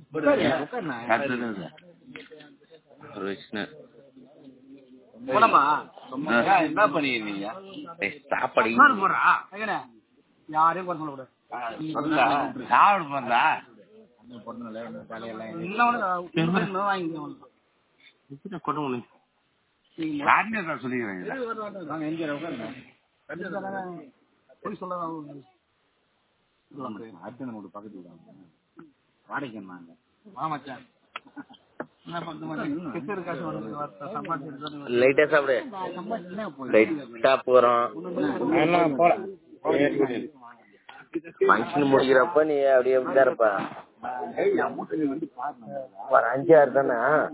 அடுத்தது ஒரு விஷ்ணு போலாமா என்ன பண்ணிருந்தீங்க சாப்பாடு போடுறா எங்கண்ணே யாரையும் குறை சொல்லக்கூடாது சாப்பிட போறதா இன்னொன்னு வாங்கிக்கணும் கொண்டு முடியும் காட்டினே சொல்லிக்கிறேன் நாங்க எங்க உட்காருங்க போய் சொல்ல அர்ஜுன் வீடு பக்கத்துல வாடகை நாங்க மாமச்சான் என்ன பண்ணுறது கிருஷ்ணர் காசு வருது சம்பாதிச்சு லைட்டா சாப்பிடு லைட்டா போறோம் ஃபங்க்ஷன் முடிக்கிறப்ப நீ அப்படியே இப்படிதான் இருப்ப ஒரு அஞ்சு ஆறு தானே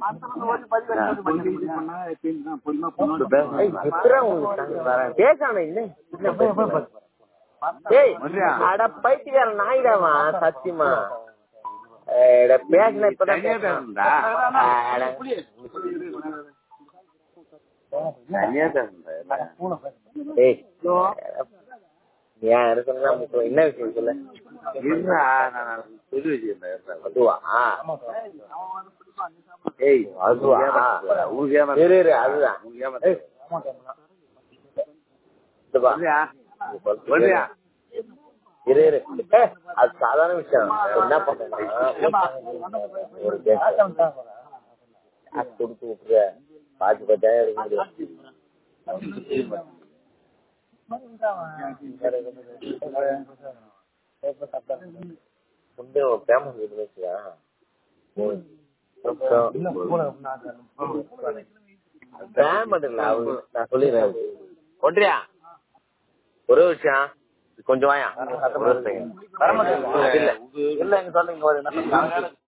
ஏய், எப்படிடா உங்களுக்கு தங்க வரேன்? பேசாம இல்ல இல்ல, போ, போ, போ. ஏய், அட பைத்தியக்கார நாயிடாமா சத்தியமா ஏடா, பேசின இப்பதான் தனியா பேசுறதா? அட. தனியா பேசுறேன் ஏய், ஏன் இருக்குன்னா முக்கியம். என்ன விஷயம் சொல்லு இருடா, நான் சொல்லி வச்சிருந்தேன் அதுவா ஏய் அதுவா ஊதியான இரு இரு அதுதான் ஏய், இதுவா. சொல்றியா இரு இரு ஏய், அது சாதாரண விஷயம் என்ன பண்ணணும் ஒரு கேஸ் காசு கொடுத்து விட்டுரு பாத்து பத்தாயிரம் எடுக்க முடியும் ஃபுட்டு ஃபேமஸ் இருந்துச்சுயா ஃபேமஸ் இல்ல அவங்க நான் சொல்லிடுறேன் ஒன்றியா ஒரு விஷயம் கொஞ்சம் வாயா ஒரு second. இல்ல இல்ல இங்க சொல்லுங்க